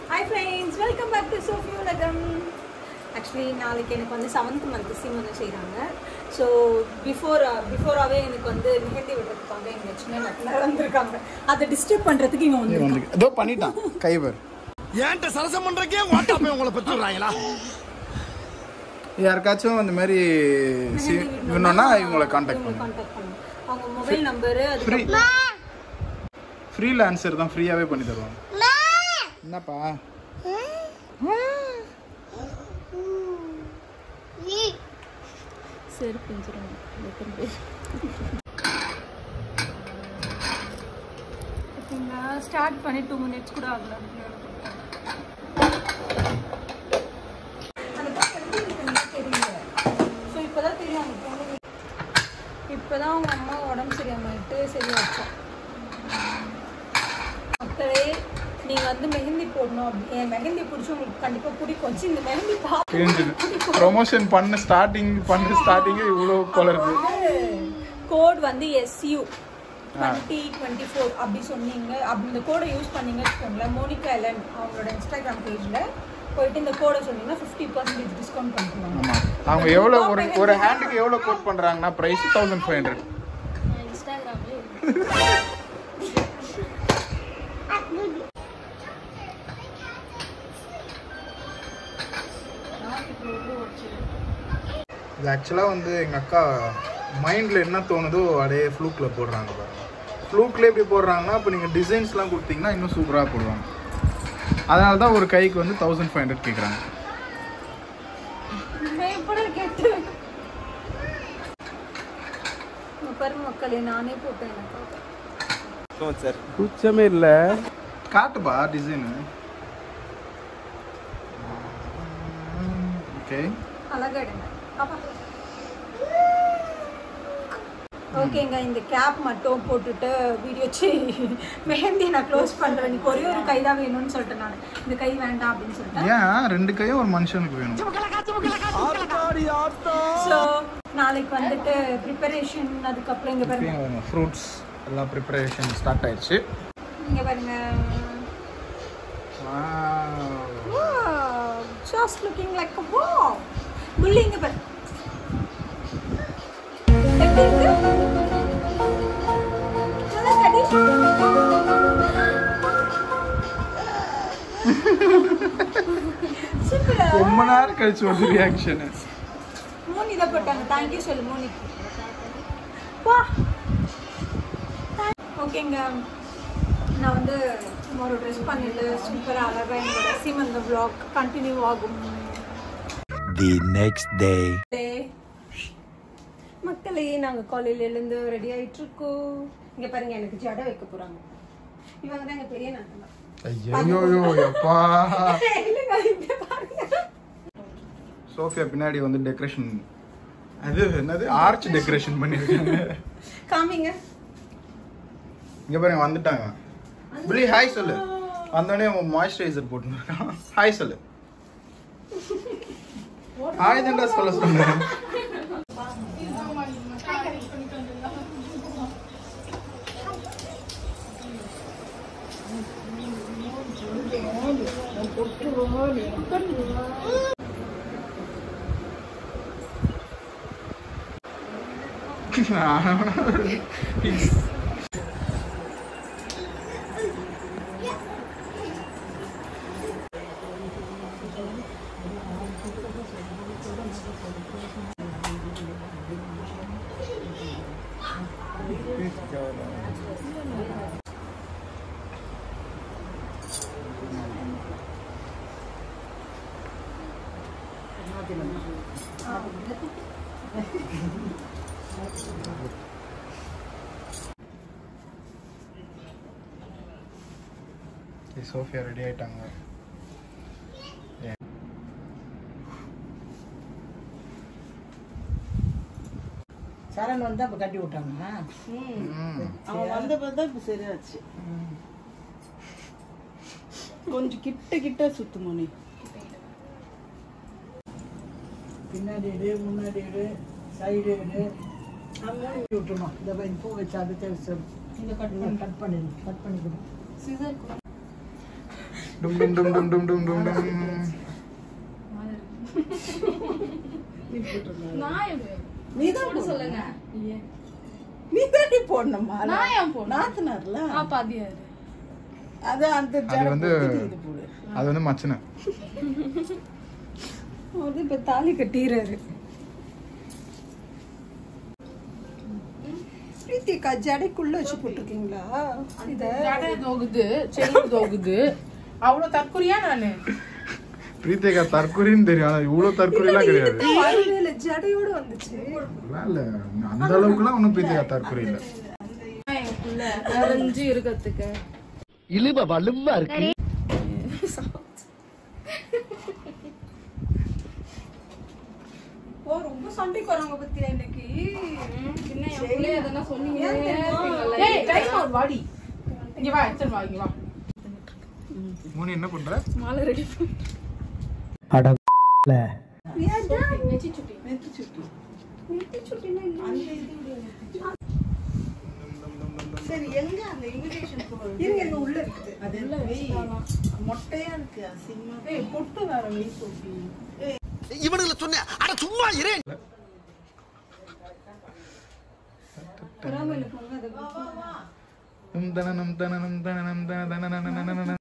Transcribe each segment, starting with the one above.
Hi friends welcome back to Sophie உலகம் actually நாளைக்கு எனக்கு வந்து செவன்த் மந்த் சீமந்தம் செய்கிறாங்க ஸோ பிஃபோர் பிஃபோராகவே எனக்கு வந்து மெஹந்தி விடுறதுக்காக எங்கள் சின்ன நட்டில் வந்திருக்காங்க அதை டிஸ்டர்ப் பண்ணுறதுக்கு இவன் வந்து வந்து ஏதோ பண்ணிட்டான் கைவர் ஏன்ட்ட சரசம் பண்றக்கே ஓட்டா போய் உங்களை பெற்று விடுறாங்களா யாருக்காச்சும் இந்த மாதிரி சி- வேணும்னா இவங்களை காண்டாக்ட் பண்ணுங்க கான்டாக்ட் பண்ணுங்க அவங்க மொபைல் நம்பரு ஃப்ரீ அதுக்கப்புறம் ஃப்ரீலான்சர் தான் ஃப்ரீயாகவே பண்ணி தருவாங்க என்னப்பா சரி பிஞ்சிருங்க ஸ்டார்ட் பண்ணி டூ மினிட்ஸ் கூட ஆகல ஸோ இப்போதான் தெரியும் அவங்க பொண்ணு இப்போதான் அவங்க அம்மா உடம்பு சரியாமட்டு சரி வச்சோம் மக்களே நீங்க வந்து மெஹந்தி போடணும் அப்படி என் மெஹந்தி பிடிச்சி உங்களுக்கு கண்டிப்பா பிடிக்கும் சி, இந்த மெஹந்தி பார்க்க தெரிஞ்சுது ப்ரொமோஷன் பண்ண ஸ்டார்டிங் பண்ணுற ஸ்டார்டிங்கே இவ்வளோ கொலருது கோட் வந்து எஸ்யூ டுவெண்ட்டி டுவெண்ட்டி ஃபோர் அப்படி சொன்னீங்க அப்படி இந்த கோடை யூஸ் பண்ணீங்க வச்சுக்கோங்களேன் மோனிகா எலன் அவங்களோட இன்ஸ்டாகிராம் பேஜில் போயிட்டு இந்த கோடை சொன்னீங்கன்னா ஃபிஃப்டி பர்சன்டேஜ் டிஸ்கவுண்ட் பண்ணிக்குவாங்க ஆமாம் அவங்க எவ்வளோ ஒரு ஒரு ஹேண்டுக்கு எவ்வளோ கோட் பண்ணுறாங்கன்னா ப்ரைஸ் தௌசண்ட் ஃபைவ் ஹண்ட்ரட் இன்ஸ்டாகிராம்லேயே இது ஆக்சுவலாக வந்து எங்கள் அக்கா மைண்டில் என்ன தோணுதோ அப்படியே ஃப்ளூக்கில் போடுறாங்க பாருங்க ஃப்ளூக்கில் எப்படி போடுறாங்கன்னா இப்போ நீங்கள் டிசைன்ஸ்லாம் கொடுத்தீங்கன்னா இன்னும் சூப்பராக போடுவாங்க அதனால தான் ஒரு கைக்கு வந்து தௌசண்ட் ஃபைவ் ஹண்ட்ரட் கேட்குறாங்க எப்படி கேட்டு பாரு மக்களே நானே போட்டேன் எனக்கு கூச்சமே இல்லை காட்டுப்பா டிசைனு ஓகே அழகா எடுங்க பாப்பா ஓகேங்க இந்த கேப் மட்டும் போட்டுட்டு வீடியோ சி மெஹந்தி நான் க்ளோஸ் பண்ணுறேன் எனக்கு ஒரே ஒரு கை தான் வேணும்னு சொல்லிட்டேன் நான் இந்த கை வேண்டாம் அப்படின்னு சொல்லிட்டேன் ஏன் ரெண்டு கையும் ஒரு மனுஷனுக்கு வேணும் ஸோ நாளைக்கு வந்துட்டு ப்ரிப்பரேஷன் அதுக்கப்புறம் இங்கே பாருங்க ஃப்ரூட்ஸ் எல்லாம் ப்ரிப்பரேஷன் ஸ்டார்ட் ஆயிடுச்சு இங்கே பாருங்க ஜஸ்ட் லுக்கிங் லைக் வா புள்ளி இங்கே பாரு எப்படி இருக்கு நல்லா கடி சூப்பரா ரொம்ப நேரம் கழிச்சு வந்து ரியாக்ஷனு மூணு இதை போட்டாங்க தேங்க்யூ சொல்லு மூணிக்கு வா ஓகேங்க நான் வந்து ஒரு ட்ரெஸ் பண்ணிட்டு சூப்பராக அழகாக என்னோட சீமந்த vlog கண்டினியூ ஆகும் தி நெக்ஸ்ட் டே மக்களே நாங்கள் காலையில எழுந்து ரெடி ஆயிட்டு இருக்கோம் இங்க பாருங்க எனக்கு ஜடை வைக்க போறாங்க இவங்க தான் எங்க பெரிய நாட்டம் ஐயோ எப்பா இல்லைங்க இங்க பாருங்க சோஃபியா பின்னாடி வந்து டெக்கரேஷன் அது என்னது ஆர்ச் டெக்கரேஷன் பண்ணிருக்காங்க காமிங்க இங்க பாருங்க வந்துட்டாங்க பிரி ஹாய் சொல்லு வந்தோடனே மாய்ஸ்சரைசர் போட்டுருக்கான் ஹாய் சொல்லு ஹாய் தான்டா சொல்ல சொன்னேன் சோஃபியா ரெடி ஆயிட்டாங்க சரண் வந்து அப்ப கட்டி விட்டாங்க ம். அவன் வந்த பார்த்தா இப்ப சரியாச்சு கொஞ்சம் கிட்ட கிட்ட சுத்துமோ நீ பின்னாடி எடு முன்னாடி எடு சைடு எடு அங்கே விட்டுணும் இந்த மாதிரி பூ வச்சு அது தெரிச்சு இந்த கட் பண்ணி கட் பண்ணிடு கட் பண்ணிக்கணும் டும் டும் டும் டும் டும் டும் டும் டும் நீ தான் சொல்லுங்க நீ தான் போடணும் மாலை நான் ஏன் போடணும்? நாத்தனார்ல அப்ப அது யாரு அது அந்த அது ஜடை வந்து குத்திட்டு இது போடு அது வந்து மச்சனை அவர் இப்போ தாலி கட்டிடுறாரு பிரீத்திகா ஜடைக்குள்ள வச்சு போட்டிருக்கீங்களா இத ஜடை தோகுது செயின் தோகுது அவ்வளவு தற்கொலையா நானு பிரீத்திகா தற்கொலைன்னு தெரியும் ஆனா இவ்வளவு தற்கொலைலாம் கிடையாது வரவேல ஜடையோட வந்துச்சு அதெல்லாம் இல்ல அந்த அளவுக்குலாம் ஒன்றும் பிரீத்திகா தற்கொலை இல்லை என் புள்ள நிறைஞ்சு இருக்கிறதுக்கு இழுவ வலுவா இருக்கு ஓ ரொம்ப சண்டைக்கு வராங்க பத்தியா இன்னைக்கு பின்ன என் புள்ளைய எதனா சொன்னீங்க ஏன் தெரியுமா? ஏய் டைம் ஆகுது வாடி இங்க வா எடுத்துட்டு வா இங்க வா மூணு என்ன பண்ற மாலை ரெடி நெத்தி சுட்டி அந்த இது விடு. சரி எங்க அந்த இன்விடேஷன் இருங்க இருங்க உள்ள இருக்குது அது இல்ல வெய் மொட்டையா இருக்கு அசிங்கமா ஏய் பொட்டு வேற வை சோஃபி இவனுங்களை சொன்னேன் அட சும்மா இரு பொறாமையில போங்க அதை நம் தனனம் தனனம் தனனம் தன தனனனனனனன.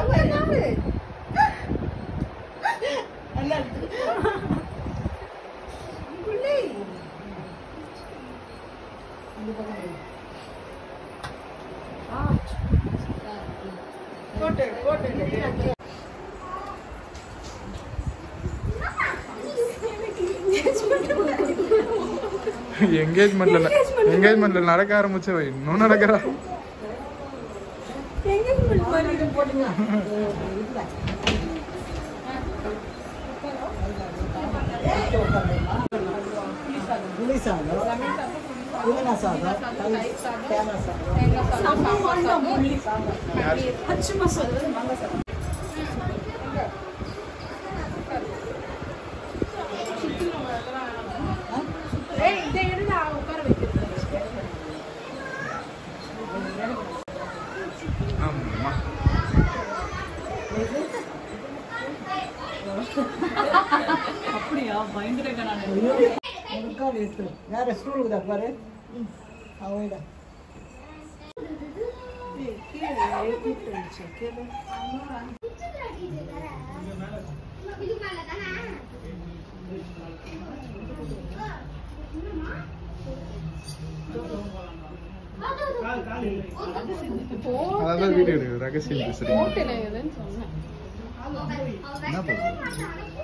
போட்டு போட்டு என்கேஜ்மெண்ட்ல என்கேஜ்மெண்ட்ல நடக்க ஆரம்பிச்ச வை இன்னும் நடக்கிறா எங்கேஜ்மெண்ட் மாதிரி இது போடுங்க புளி சாதம் புதினா சாதம் தயிர் தேங்காய் சாதம் பச்சை மசாலா மாங்காய் சாதம் ஏய் இதை எடுடா உட்கார வைக்கிறது ஆமா முக்கால் எடுத்து வேற ஸ்டூலுக்கு தான் பாரு அவைடா அதான் வீடியோ எடுக்குது ரகசியம் பேசுறீங்க போட்டேன் எதுன்னு சொன்னேன் என்ன பண்ணுறது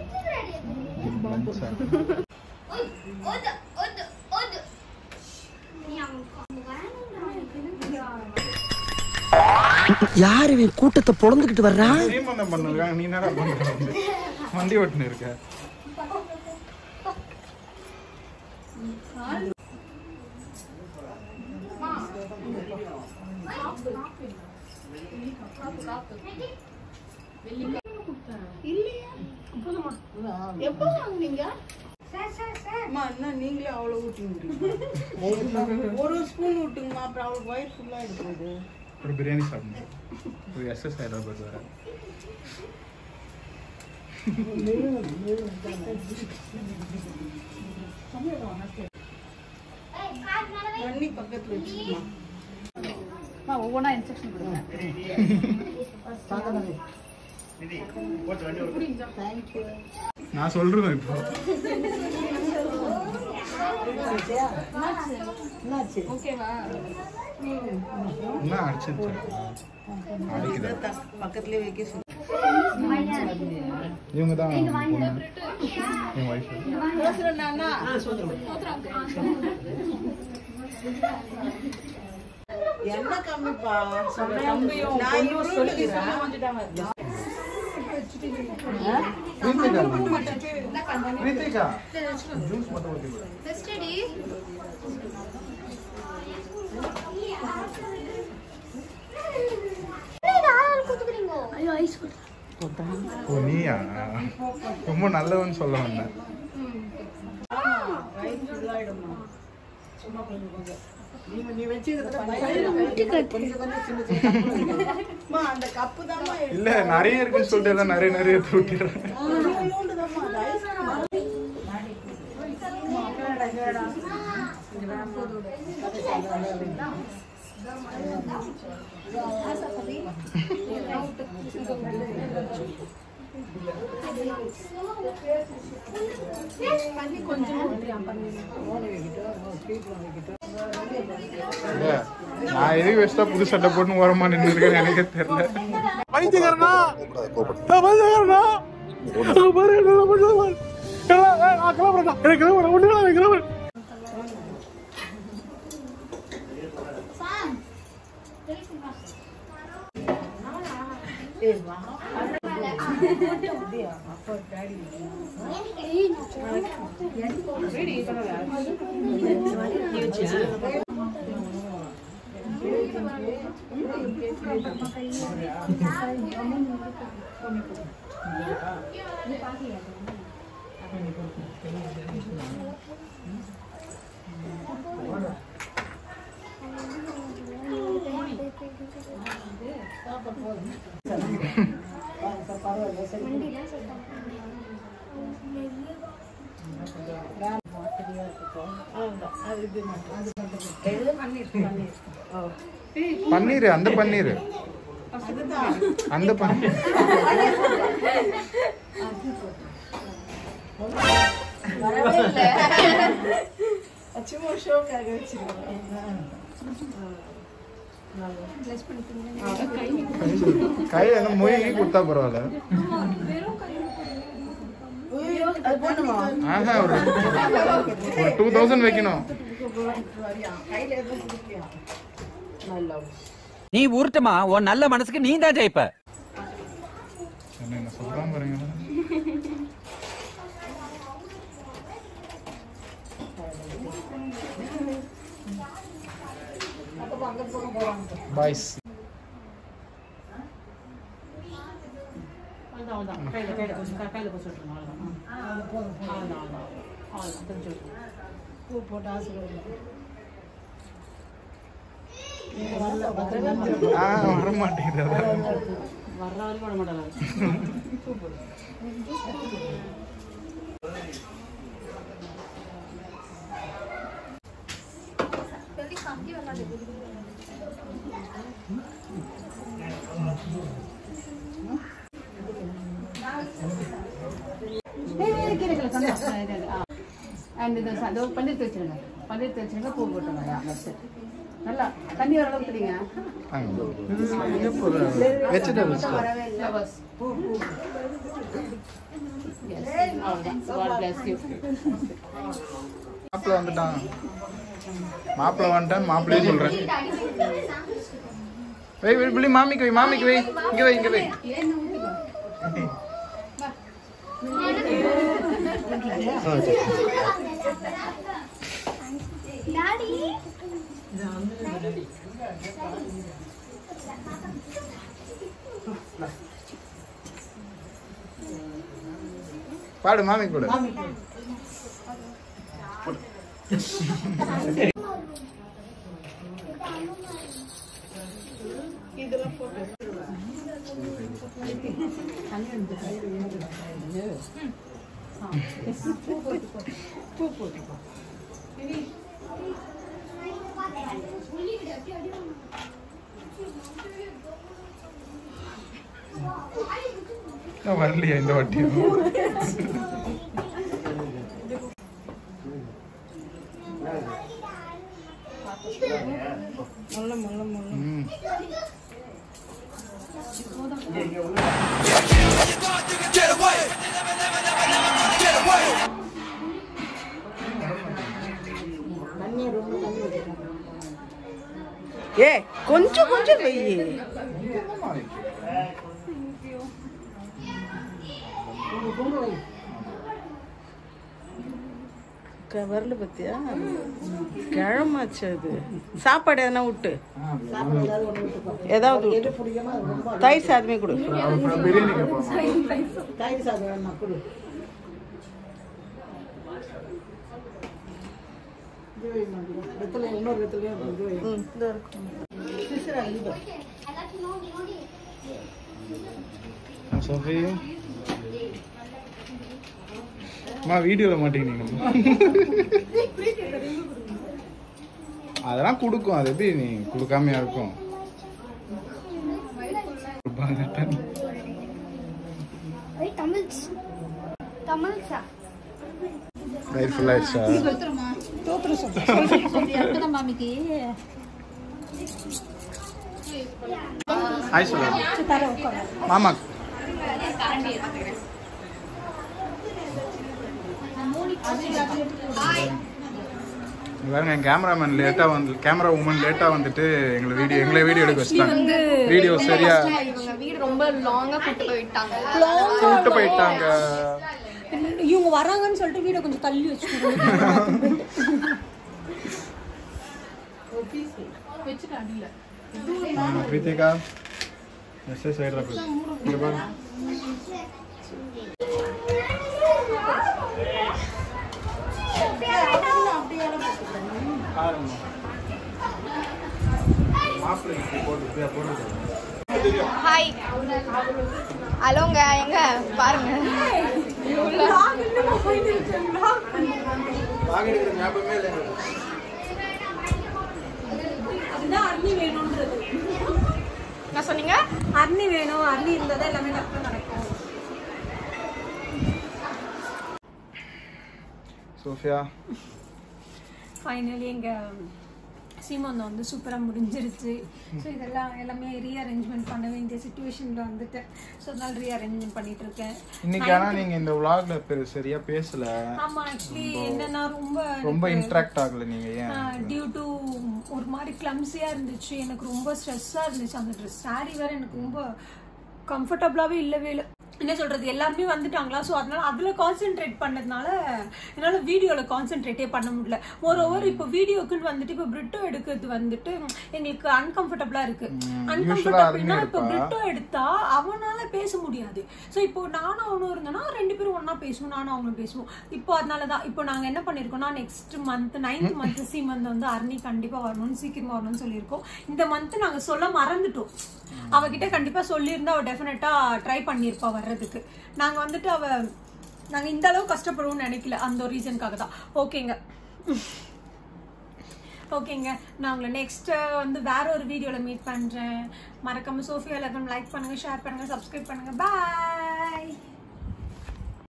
யார் இவன் கூட்டத்தை பொழந்துக்கிட்டு வர்றான் சீமந்தம் பண்ணுறாங்க நீ என்னடா பண்ற வந்து வண்டி ஓட்டுன்னு இருக்க எப்போ வாங்குனீங்க அம்மா என்ன நீங்களே அவ்வளோ ஊட்டிங்க ஒரு ஸ்பூன் ஊட்டுங்கம்மா அப்புறம் அவளுக்கு வயிறு ஃபுல்லாக எடுக்கிறது ஒரு பிரியாணி சாப்பிடணும் ஒரு எஸ்எஸ் ஹைதராபாத் வேற தண்ணி பக்கத்தில் வச்சுக்கமா ஒவ்வொன்றா இன்ஸ்ட்ரக்ஷன் கொடுங்க தேங்க்யூ நான் சொல்றேன் இப்போ என்னாச்சியா என்னாச்சு ஓகேவா என்ன அடிச்சிருச்சு அடிக்குதா த- பக்கத்துலயே வைக்க சொல்லு இவங்க தான் பொண்ணு என் ஒய்ஃப் என்ன கம்மிப்பா தம்பியும் நான் பொண்ணும் இவ்வளோ சொல்லி சொல்லிக்கிறேன். வந்துட்டாங்க பிரீத்திகா பிரீத்திகா ஜூஸ் மட்டும் ஊத்தி கொடு. ஓ நீயா ரொம்ப நல்லவன்னு சொல்ல வந்தேன் வயிறு ஃபுல்லாகிடுமா சும்மா கொஞ்சம் கொஞ்சம் நீ வச்சுக்கிறதுல பயங்கர கொஞ்சம் கொஞ்சம் சின்ன சின்ன அம்மா, அந்த கப்பு தாம்மா இல்ல நிறைய இருக்குன்னு சொல்லிட்டு எல்லாம் நிறைய நிறைய எடுத்து ஊத்திடுறேன் இவ்வளோண்டுதாம்மா அது ஐஸ்கிரீம் இல்ல, நான் எதுக்கு வேஸ்டா புது சட்டை போட்டு ஓரமா நின்று இருக்கேன்னு எனக்கே தெரியல பைத்தியக்காரனா நான் பைத்தியக்காரனா அங்க பாரு என்ன பண்ணுறது பாரு. எல்லாம், ஏய், நான் கிளம்புறேன்டா. எனக்கு கிளம்புறேன். ஒண்ணுமே இல்லை, எனக்கு கிளம்புறேன். பன்னீர் அந்த பன்னீர் அந்த பன்னீர் சும்மா ஷோக்காக வச்சிருக்கோம் கை வந்து மொய் கொடுத்தா பரவாயில்ல ஐயோ, அது போடணுமா? ஆஹா ஒரு ஒரு டூ தௌசண்ட் வைக்கணும் கையில எதுவும் குடிக்கலையா? நல்லா நீ உருட்டுமா உன் நல்ல மனசுக்கு நீ தான் ஜெயிப்ப என்ன என்ன சொல்றான் பாருங்க பாய்ஸ் அவ்வளவுதான், அவ்வளவுதான். கையில, கையில கொஞ்சம் க- கையில கொஞ்சம் விட்டுருங்க, அவ்வளவுதான். ஆ. அவ்வளவுதான், அவ்வளவுதான். அவ்வளவுதான், கொஞ்சம் விட்டுருங்க. பூ போட்டு ஆசீர்வாதம் ஆ வர மாட்டேங்குது அதான். வர்ற வரைக்கும் விட மாட்டாங்க. ஏய், ஏய், கீழே, கீழே, சந்தா. ஆ, இது, இது, ஆ. And இது ச- இதோ பன்னீர் தேய்ச்சிருங்க பன்னீர் தேய்ச்சிருங்க பூ போட்டுருங்க யா, that's it. நல்லா தண்ணி வர அளவுக்கு தெரியுங்க ஆ. Vegetables Flowers. Yes, அவ்வளவுதான். God bless you. மாப்பிள்ள வந்துட்டான் மாப்பிள்ள வந்துட்டான் மாப்பிள்ளையே சொல்றேன் வை வை பிள்ளை மாமிக்கு வை மாமிக்கு வை இங்க வை இங்க வை பாடு மாமி கூட நான் வரலையா இந்த வாட்டியும் ம். ஏ கொஞ்சம் கொஞ்சம் வெயி வரல பத்தியா கிழமாச்சு அது சாப்பாடு எதனா விட்டு ஏதாவது விட்டு. தயிர் சாதமே கொடு அப்புறம் பிரியாணி கேட்பாங்க தயிர் சாதம் வேணா கொடு வெத்தலை இன்னொரு வெத்தலையும் இது வை. சிசிரா, இது வை. சோஃபி அம்மா வீடியோவில் மாட்டேங்கிறீங்க அதெல்லாம் கொடுக்கும் அது எப்படி நீ கொடுக்காமையா இருக்கும் வயிறு ஃபுல் ஆயிடுச்சா ஹாய் சொல்லுங்க மாமா இங்க பாருங்க என் கேமராமேன் லேட்டா வந்து கேமரா உமன் லேட்டா வந்துட்டு எங்களை வீடியோ எங்களை வீடியோ எடுக்க வச்சுட்டாங்க வீடியோ சரியா இவங்க வீடு ரொம்ப லாங்கா கூட்டு போயிட்டாங்க கூட்டு போயிட்டாங்க இவங்க வராங்கன்னு சொல்லிட்டு வீடை கொஞ்சம் தள்ளி வச்சுக்கோங்க ஆமா, பிரீத்திகா மெசேஜ் சைடுல போய் இங்க பாரு பாருங்க மாப்பிள்ளைக்கு போட்டு இப்படியா போட்டு ஹாய் ஹலோங்க எங்க பாருங்க பாக எடுக்கிற ஞாபகமே இல்லை எங்களுக்கு. அதுதான் அர்னி வேணும்ன்றது என்ன சொன்னீங்க அர்னி வேணும் அர்னி இருந்தால் தான் எல்லாமே கரெக்டாக நடக்கும் சோஃபியா ஃபைனலி எங்கள் சீமந்தம் வந்து சூப்பராக முடிஞ்சிருச்சு ஸோ இதெல்லாம் எல்லாமே ரீஅரேஞ்ச்மெண்ட் பண்ண வேண்டிய சுச்சுவேஷனில் வந்துட்டேன் ஸோ அதனால ரீஅரேஞ்ச்மெண்ட் பண்ணிட்டு இருக்கேன் இன்னைக்கு ஆனா நீங்க இந்த vlogல பெரு சரியா பேசல ஆமாம் ஆக்சுவலி என்னன்னா ரொம்ப ரொம்ப இன்ட்ராக்ட் ஆகல நீங்க ஏன் டியூ டு ஒரு மாதிரி கிளம்ஸியாக இருந்துச்சு எனக்கு ரொம்ப ஸ்ட்ரெஸ்ஸாக இருந்துச்சு அந்த ட்ரெஸ் saree வேற எனக்கு ரொம்ப கம்ஃபர்டபுளாகவே இல்லவே இல்லை என்ன சொல்றது எல்லாருமே வந்துட்டாங்களா ஸோ அதனால அதில் கான்சென்ட்ரேட் பண்ணதுனால என்னால் வீடியோவில் கான்சென்ட்ரேட்டே பண்ண முடியல ஒரு ஓவர் இப்போ வீடியோக்குன்னு வந்துட்டு இப்போ பிரிட்டோ எடுக்கிறது வந்துட்டு எங்களுக்கு அன்கம்ஃபர்டபுளாக இருக்கு அன்கம்ஃபர்டபுள்னா இப்போ பிரிட்டோ எடுத்தா அவனால பேச முடியாது ஸோ இப்போ நானும் அவனும் இருந்தோம்னா ரெண்டு பேரும் ஒண்ணா பேசுவோம் நானும் அவனும் பேசுவோம் இப்போ அதனால தான் இப்போ நாங்கள் என்ன பண்ணியிருக்கோம்னா நெக்ஸ்ட் மந்த் நைன்த் மந்த் சி மந்த் வந்து அர்னி கண்டிப்பாக வரணும்னு சீக்கிரமா வரணும்னு சொல்லியிருக்கோம் இந்த மந்த் நாங்கள் சொல்ல மறந்துட்டோம் அவகிட்ட கண்டிப்பாக சொல்லியிருந்தா அவள் டெஃபினட்டாக ட்ரை பண்ணியிருப்பா வர்றதுக்கு நாங்கள் வந்துட்டு அவ நாங்கள் இந்த அளவு கஷ்டப்படுவோம்னு நினைக்கல அந்த ஒரு ரீசனுக்காக தான் ஓகேங்க ஓகேங்க நான் உங்களை நெக்ஸ்ட் வந்து வேற ஒரு வீடியோவில் மீட் பண்ணுறேன் மறக்காம சோஃபியா லகம் லைக் பண்ணுங்க ஷேர் பண்ணுங்க சப்ஸ்கிரைப் பண்ணுங்க பாய்